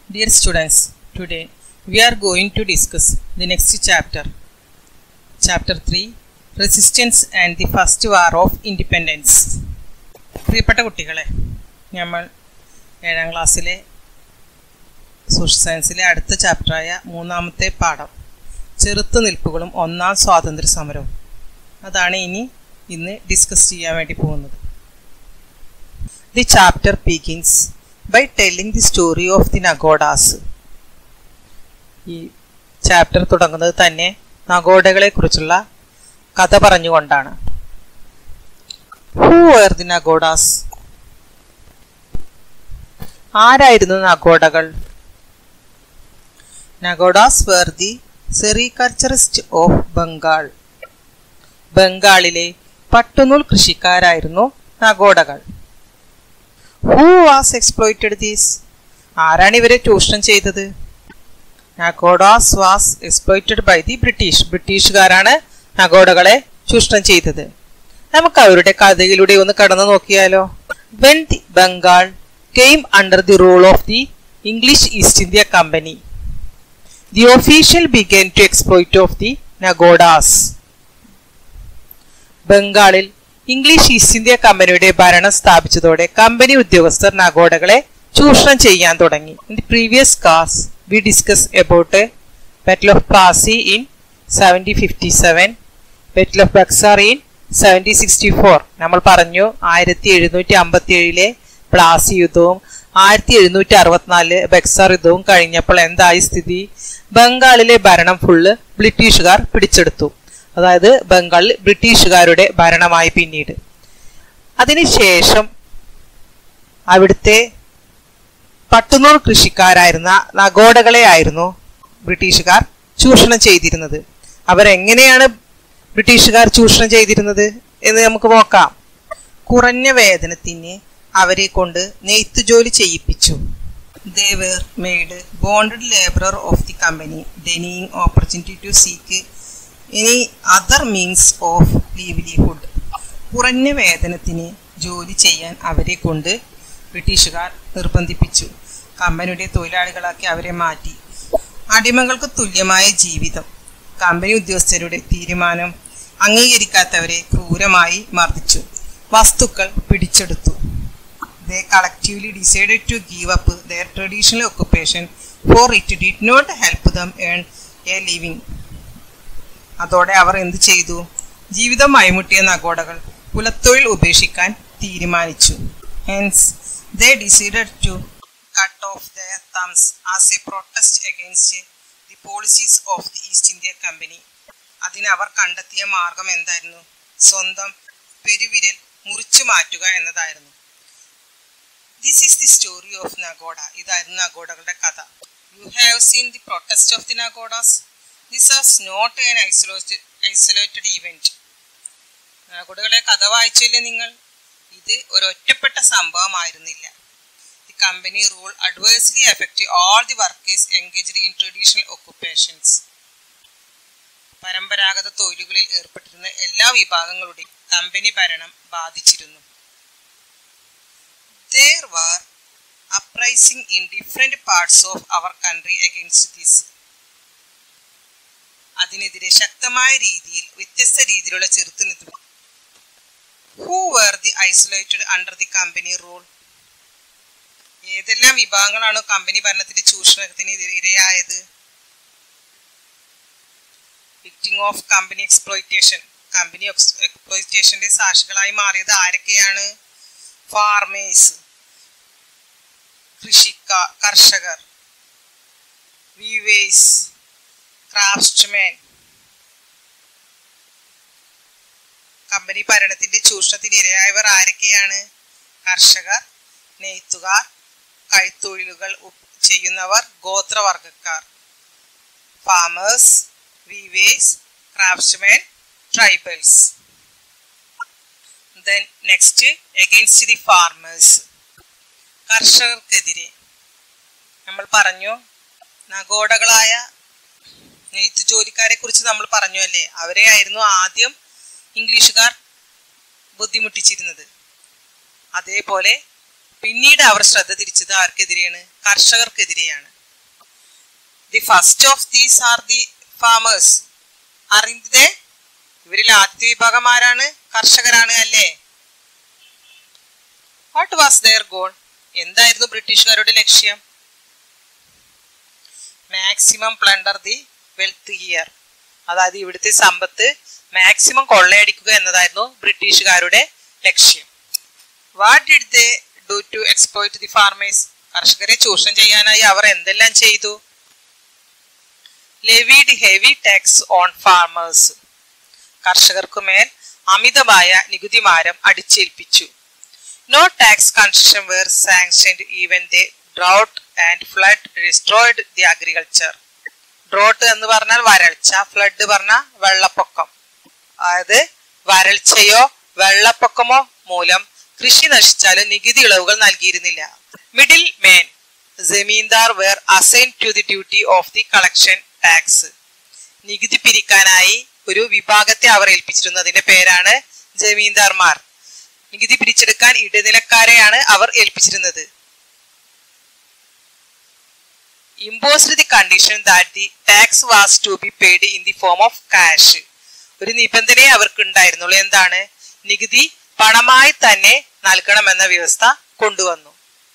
Dear students, today we are going to discuss the next chapter. Chapter 3 Resistance and the First War of Independence. പ്രിയപ്പെട്ട കുട്ടികളെ നമ്മൾ ഏഴാം ക്ലാസ്സിലെ social സയൻസിലെ അടുത്ത ചാപ്റ്ററായ മൂന്നാമത്തെ പാഠം ചെറുത്തു നിൽപ്പുകളും ഒന്നാം സ്വാതന്ത്ര്യ സമരവും അതാണ് ഇനി ഇന്ന് ഡിസ്കസ് ചെയ്യാൻ വേണ്ടി പോകുന്നത് the chapter begins by telling the story of the Nagodas ഈ ചാപ്റ്റർ തുടങ്ങുന്നത് തന്നെ നഗോഡകളെ കുറിച്ചുള്ള കഥ പറഞ്ഞുകൊണ്ടാണ് ഹൂ വേർ ദി നഗോഡാസ് ആരായിരുന്നു നഗോഡകൾ Nagodas were the sericulturist of Bengal ബംഗാളിലെ പട്ടുനൂൽ കൃഷിക്കാരായിരുന്നു നഗോഡകൾ ഹൂ വാസ് എക്സ്പ്ലോയിറ്റഡ് ദീസ് ആരാണ് ഇവരെ ചൂഷണം ചെയ്തത് Nagodas was exploited by the British ബ്രിട്ടീഷുകാരാണ് നഗോഡകളെ ചൂഷണം ചെയ്തത് നമുക്ക് അവരുടെ കഥയിലൂടെ ഒന്ന് കടന്നു നോക്കിയാലോ when the Bengal came under the rule of the English East India Company the official began to exploit of the Nagodas ബംഗാളിൽ ഇംഗ്ലീഷ് ഈസ്റ്റ് ഇന്ത്യ കമ്പനിയുടെ ഭരണം സ്ഥാപിച്ചതോടെ കമ്പനി ഉദ്യോഗസ്ഥർ നഗോഡകളെ ചൂഷണം ചെയ്യാൻ തുടങ്ങി in the previous class we discuss about battle of Plassey in seventy fifty seven battle of Buxar in seventy sixty four നമ്മൾ പറഞ്ഞു ആയിരത്തി എഴുന്നൂറ്റി അമ്പത്തി ഏഴിലെ പ്ലാസി യുദ്ധവും ആയിരത്തി എഴുന്നൂറ്റി അറുപത്തിനാലില് ബക്സാർ യുദ്ധവും കഴിഞ്ഞപ്പോൾ എന്തായി സ്ഥിതി ബംഗാളിലെ ഭരണം ഫുള്ള് ബ്രിട്ടീഷുകാർ പിടിച്ചെടുത്തു അതായത് ബംഗാളിൽ ബ്രിട്ടീഷുകാരുടെ ഭരണമായി പിന്നീട് അതിനുശേഷം അവിടുത്തെ പട്ടുനൂർ കൃഷിക്കാരായിരുന്ന നഗോഡകളെ ആയിരുന്നു ബ്രിട്ടീഷുകാർ ചൂഷണം ചെയ്തിരുന്നത് അവരെങ്ങനെയാണ് ബ്രിട്ടീഷുകാർ ചൂഷണം ചെയ്തിരുന്നത് എന്ന് നമുക്ക് നോക്കാം കുറഞ്ഞ വേതനത്തിന് അവരെ കൊണ്ട് നെയ്ത്ത് ജോലി ചെയ്യിപ്പിച്ചു they were made bonded labourer of the company denying opportunity to seek any other means of livelihood കുറഞ്ഞ വേതനത്തിന് ജോലി ചെയ്യാൻ അവരെ കൊണ്ട് ബ്രിട്ടീഷുകാർ നിർബന്ധിപ്പിച്ചു കമ്പനിയുടെ തൊഴിലാളികളാക്കി അവരെ മാറ്റി അടിമകൾക്ക് തുല്യമായ ജീവിതം കമ്പനി ഉദ്യോഗസ്ഥരുടെ തീരുമാനം അംഗീകരിക്കാത്തവരെ ക്രൂരമായി മർദ്ദിച്ചു വസ്തുക്കൾ പിടിച്ചെടുത്തു they collectively decided to give up their traditional occupation for it did not help them earn a living. അതോടെ അവർ എന്ത് ചെയ്തു ജീവിതം മൈമുട്ടിയ നഗോഡകൾ കുലത്തൊഴിൽ ഉപേക്ഷിക്കാൻ തീരുമാനിച്ചു hence they decided to cut off the thumbs as a protest against the policies of the East India Company അതിന് അവർ കണ്ടെത്തിയ മാർഗം എന്തായിരുന്നു സ്വന്തം പെരുവിരൽ മുറിച്ചു മാറ്റുക എന്നതായിരുന്നു this is the story of Nagoda ഇതായിരുന്നു നഗോഡകളുടെ കഥ you have seen the protest of the Nagodas this was not an isolated isolated event നഗോഡകളെ കഥ വായിച്ചില്ലേ നിങ്ങൾ ഇത് ഒരു ഒറ്റപ്പെട്ട സംഭവമായിരുന്നില്ല the company rule adversely affect all the workers engaged in traditional occupations പരമ്പരാഗത തൊഴിലുകളിൽ ഏർപ്പെട്ടിരുന്ന എല്ലാ വിഭാഗങ്ങളുടെയും കമ്പനി ഭരണം ബാധിച്ചിരുന്നു there were uprising in different parts of our country against this അതിനെതിരെ ശക്തമായ രീതിയിൽ വ്യത്യസ്ത രീതിയിലുള്ള ചെറുത്തുനിൽപ്പ് who were the isolated under the company rule ഏതെല്ലാം വിഭാഗങ്ങളാണ് കമ്പനി ഭരണത്തിന്റെ ചൂഷണത്തിന് ഇരയായത് victims of company exploitation company എക്സ്പ്ലോയിറ്റേഷന്റെ സാക്ഷികളായി മാറിയത് ആരൊക്കെയാണ് ഫാർമേഴ്സ് കൃഷിക്ക കർഷകർ വീവേഴ്സ് ക്രാഫ്റ്റ്സ്മാൻ കമ്പനി ഭരണത്തിന്റെ ചൂഷണത്തിന് ഇരയായവർ ആരൊക്കെയാണ് കർഷകർ നെയ്ത്തുകാർ കൈത്തൊഴിലുകൾ ചെയ്യുന്നവർ ഗോത്രവർഗക്കാർ farmers weavers craftsman tribals then next against the farmers കർഷകർക്കെതിരെ നമ്മൾ പറഞ്ഞു നഗോഡകളായ നെയ്ത്ത് ജോലിക്കാരെ കുറിച്ച് നമ്മൾ പറഞ്ഞു അല്ലേ അവരെ ആയിരുന്നു ആദ്യം ഇംഗ്ലീഷുകാർ ബുദ്ധിമുട്ടിച്ചിരുന്നത് അതേപോലെ പിന്നീട് അവർ ശ്രദ്ധ തിരിച്ചത് ആർക്കെതിരെയാണ് കർഷകർക്കെതിരെയാണ് the first of these are the farmers അറിന്തേ ഇവരിൽ ആദ്യ വിഭാഗം ആരാണ് കർഷകരാണ് അല്ലേ വാട്ട് വാസ് ദയർ ഗോൾ എന്തായിരുന്നു ബ്രിട്ടീഷുകാരുടെ ലക്ഷ്യം maximum plunder the wealth here അതായത് ഇവിടുത്തെ സമ്പത്ത് മാക്സിമം കൊള്ളയടിക്കുക എന്നതായിരുന്നു ബ്രിട്ടീഷുകാരുടെ ലക്ഷ്യം what did they do to exploit the farmers കർഷകരെ ചൂഷണം ചെയ്യാനായി അവർ എന്തെല്ലാം ചെയ്തു levied heavy tax on farmers കർഷകർക്കുമേൽ അമിതമായ നികുതിമാരം അടിച്ചേൽപ്പിച്ചു no tax concession were sanctioned even they drought and flood destroyed the agriculture drought എന്ന് പറഞ്ഞാൽ വരൾച്ച ഫ്ലഡ് പറഞ്ഞാൽ വെള്ളപ്പൊക്കം അതായത് വരൾച്ചയോ വെള്ളപ്പൊക്കമോ മൂലം കൃഷി നശിച്ചാലും നികുതി ഇളവുകൾ നൽകിയിരുന്നില്ല middle men zamindar were assign to the duty of the collection tax നികുതി പിരിക്കാനായി ഒരു വിഭാഗത്തെ അവർ ഏൽപ്പിച്ചിരുന്നതിന്റെ പേരാണ് ജമീന്ദാർമാർ നികുതി പിരിച്ചെടുക്കാൻ ഇടനിലക്കാരെയാണ് അവർ ഏൽപ്പിച്ചിരുന്നത് imposed the condition that the tax was to be paid in the form of cash ഒരു നിബന്ധനയെ അവർക്ക് ഉണ്ടായിരുന്നുള്ളൂ എന്താണ് നികുതി പണമായി തന്നെ നൽകണമെന്ന വ്യവസ്ഥ കൊണ്ടുവന്നു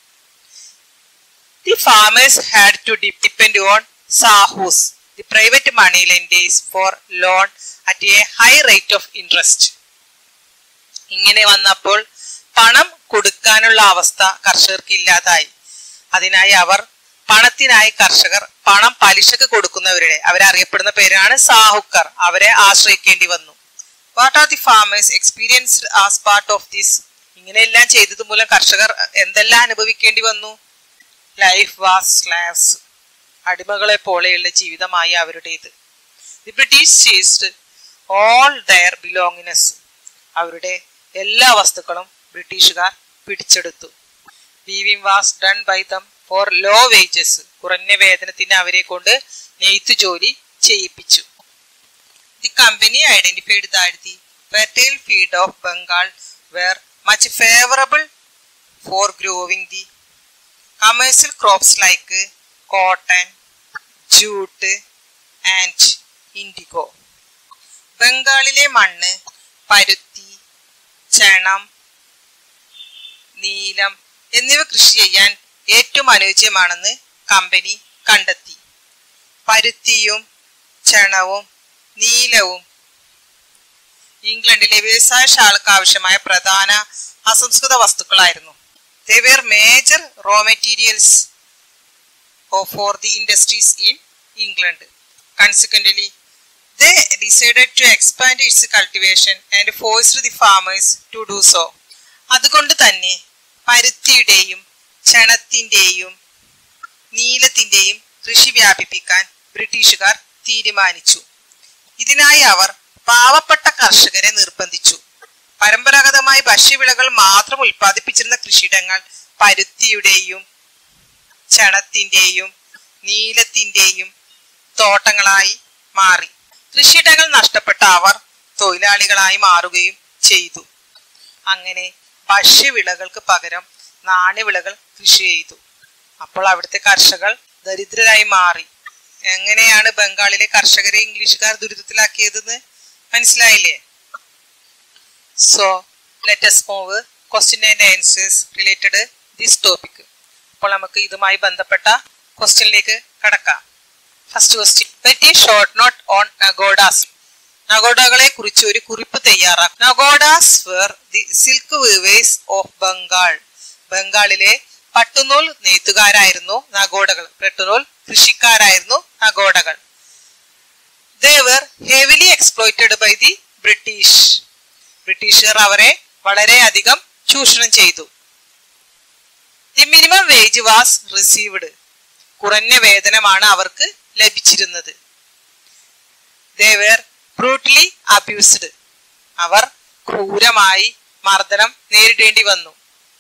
the farmers had to depend on sahus the private money lenders for loan at a high rate of interest ഇങ്ങനെ വന്നപ്പോൾ പണം കൊടുക്കാനുള്ള അവസ്ഥ കർഷകർക്ക് ഇല്ലാതായി അതിനായി അവർ പണത്തിനായി കർഷകർ പണം പലിശക്ക് കൊടുക്കുന്നവരുടെ അവരെ അറിയപ്പെടുന്ന പേരാണ് സാഹുക്കർ അവരെ ആശ്രയിക്കേണ്ടി വന്നു what are the farmers experienced as part of this ഇങ്ങനെയെല്ലാം ചെയ്തത് മൂലം കർഷകർ എന്തെല്ലാം അനുഭവിക്കേണ്ടി വന്നു ലൈഫ് വാസ് സ്ലാവ്സ് അടിമകളെ പോലെയുള്ള ജീവിതമായി അവരുടേത് the British seized all their belongings അവരുടെ എല്ലാ വസ്തുക്കളും ബ്രിട്ടീഷുകാർ പിടിച്ചെടുത്തു weaving was done by them for low wages കുറഞ്ഞ വേതനത്തിന് അവരെ കൊണ്ട് നെയ്ത്ത് ജോലി ചെയ്യിപ്പിച്ചു the company identified that the fertile field of Bengal were much favourable for growing the commercial crops like cotton jute and indigo ബംഗാളിലെ മണ്ണ് പരുത്തി ചണം നീലം എന്നിവ കൃഷി ചെയ്യാൻ ഏറ്റവും അനുയോജ്യമാണെന്ന് കമ്പനി കണ്ടെത്തി പരുത്തിയും ചണവും നീലവും ഇംഗ്ലണ്ടിലെ വ്യവസായശാലക്ക് ആവശ്യമായ പ്രധാന അസംസ്കൃത വസ്തുക്കളായിരുന്നു they were major raw materials for the industries in England consequently they decided to expand its cultivation and forced the farmers to do so. അതുകൊണ്ട് തന്നെ പരുത്തിയുടെയും ചണത്തിന്റെയും നീലത്തിന്റെയും കൃഷി വ്യാപിപ്പിക്കാൻ ബ്രിട്ടീഷുകാർ തീരുമാനിച്ചു ഇതിനായി അവർ പാവപ്പെട്ട കർഷകരെ നിർബന്ധിച്ചു പരമ്പരാഗതമായി ഭക്ഷ്യവിളകൾ മാത്രം ഉൽപ്പാദിപ്പിച്ചിരുന്ന കൃഷിയിടങ്ങൾ പരുത്തിയുടെയും ചണത്തിന്റെയും നീലത്തിന്റെയും തോട്ടങ്ങളായി മാറി കൃഷിയിടങ്ങൾ നഷ്ടപ്പെട്ട അവർ തൊഴിലാളികളായി മാറുകയും ചെയ്തു അങ്ങനെ ഭക്ഷ്യവിളകൾക്ക് പകരം നാണ്യവിളകൾ കൃഷി ചെയ്തു അപ്പോൾ അവിടുത്തെ കർഷകർ ദരിദ്രരായി മാറി എങ്ങനെയാണ് ബംഗാളിലെ കർഷകരെ ഇംഗ്ലീഷുകാർ ദുരിതത്തിലാക്കിയതെന്ന് മനസ്സിലായില്ലേ so let's move question and answers related this topic അപ്പോൾ നമുക്ക് ഇതുമായി ബന്ധപ്പെട്ട ക്വസ്റ്റ്യനിലേക്ക് കടക്കാം first question write short note on Nagodas നഗോഡകളെ കുറിച്ച് ഒരു കുറിപ്പ് തയ്യാറാക്കും Nagodas were the silk weavers of Bengal ബംഗാളിലെ പട്ടുനൂൽ നെയ്ത്തുകാരായിരുന്നു നഗോഡകൾ പട്ടുനൂൽ കൃഷിക്കാരായിരുന്നു നഗോഡകൾ they were heavily exploited by the British ബ്രിട്ടീഷുകാർ അവരെ വളരെയധികം ചൂഷണം ചെയ്തു the minimum wage was received കുറഞ്ഞ വേതനമാണ് അവർക്ക് ലഭിച്ചിരുന്നത് ദേവർ ബ്രൂട്ടലി അബ്യൂസ്ഡ് അവർ ക്രൂരമായി മർദ്ദനം നേരിടേണ്ടി വന്നു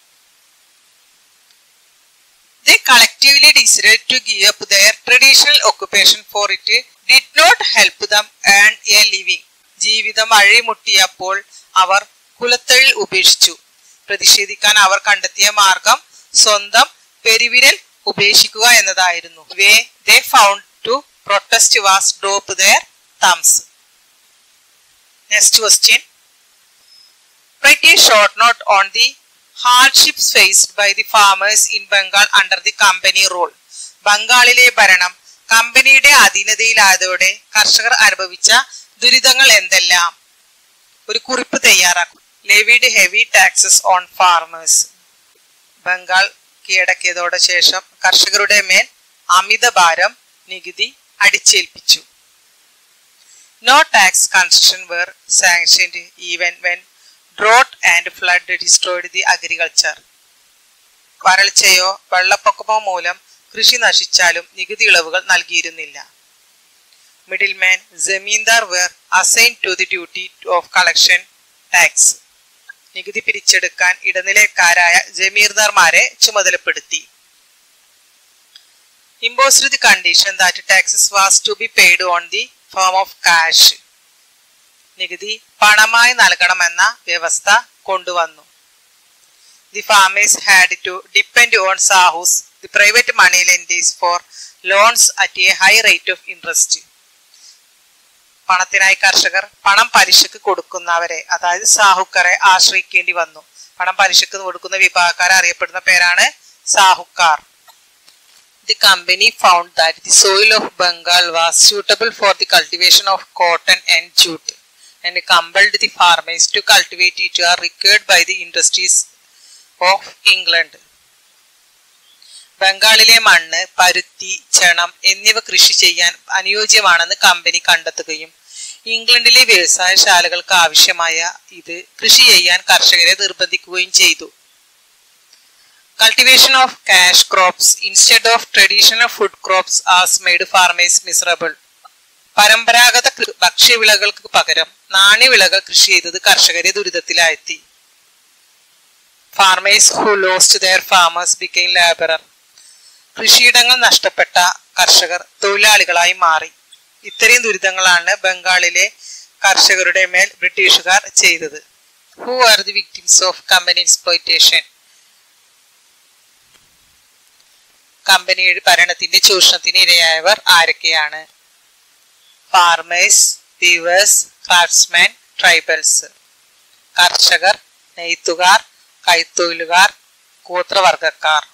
They collectively decided to give up their traditional occupation for it did not help them earn a living. ജീവിതം അഴിമുട്ടിയപ്പോൾ അവർ കുലത്തൊഴിൽ ഉപേക്ഷിച്ചു പ്രതിഷേധിക്കാൻ അവർ കണ്ടെത്തിയ മാർഗം സ്വന്തം പെരുവിരൽ ഉപേക്ഷിക്കുക എന്നതായിരുന്നു way they found to protest was drop their thumbs next question Write a short note on the hardships faced by the farmers in Bengal under the company rule. ബംഗാളിലെ ഭരണം കമ്പനിയുടെ അധീനതയിലായതോടെ കർഷകർ അനുഭവിച്ച ദുരിതങ്ങൾ എന്തെല്ലാം ഒരു കുറിപ്പ് തയ്യാറാക്കും levied heavy taxes on farmers Bengal കീഴടക്കിയതോടെ ശേഷം കർഷകരുടെ മേൽ അമിത ഭാരം നികുതി അടിച്ചേൽപ്പിച്ചു no tax construction were sanctioned even when drought and flood destroyed the agriculture വരൾച്ചയോ വെള്ളപ്പൊക്കമോ മൂലം കൃഷി നശിച്ചാലും നികുതി ഇളവുകൾ നൽകിയിരുന്നില്ല middle man zamindar were assign to the duty of collection tax നികുതി പിരിച്ചെടുക്കാൻ ഇടനിലക്കാരായ ജമീർദാർമാരെ ചുമതലപ്പെടുത്തി imposed the condition that taxes was to be paid on the form of cash നികുതി പണമായി നൽകണമെന്ന വ്യവസ്ഥ കൊണ്ടുവന്നു the farmers had to depend on sahus the private money lenders for loans at a high rate of interest പണത്തിനായി കർഷകർ പണം പലിശക്ക് കൊടുക്കുന്നവരെ അതായത് സാഹുക്കറെ ആശ്രയിക്കേണ്ടി വന്നു പണം പലിശക്ക് കൊടുക്കുന്ന വിഭാഗക്കാരെ അറിയപ്പെടുന്ന പേരാണ് സാഹുക്കാർ The company found that the soil of Bengal was suitable for the cultivation of cotton and jute and compelled the farmers to cultivate it are required by the industries of England. ബംഗാളിലെ മണ്ണ് പരുത്തി ചണം എന്നിവ കൃഷി ചെയ്യാൻ അനുയോജ്യമാണെന്ന് company കണ്ടെത്തുകയും ഇംഗ്ലണ്ടിലെ വ്യവസായശാലകൾക്ക് ആവശ്യമായ ഇത് കൃഷി ചെയ്യാൻ കർഷകരെ നിർബന്ധിക്കുകയും ചെയ്തു Cultivation of cash crops instead of traditional food crops has made farmers miserable. പരമ്പരാഗത കൃ- ഭക്ഷ്യവിളകൾക്ക് പകരം നാണ്യവിളകൾ കൃഷി ചെയ്തത് കർഷകരെ ദുരിതത്തിലാഴ്ത്തി farmers who lost their farmers became labourer കൃഷിയിടങ്ങൾ നഷ്ടപ്പെട്ട കർഷകർ തൊഴിലാളികളായി മാറി ഇത്രയും ദുരിതങ്ങളാണ് ബംഗാളിലെ കർഷകരുടെ മേൽ ബ്രിട്ടീഷുകാർ ചെയ്തത് who are the victims of company exploitation കമ്പനിയുടെ ഭരണത്തിന്റെ ചൂഷണത്തിന് ഇരയായവർ ആരൊക്കെയാണ് ഫാർമേഴ്സ് വീവേഴ്സ് ക്രാഫ്റ്റ്സ്മാൻ ട്രൈബൽസ് കർഷകർ നെയ്ത്തുകാർ കൈത്തൊഴിലുകാർ കൂത്രവർഗക്കാർ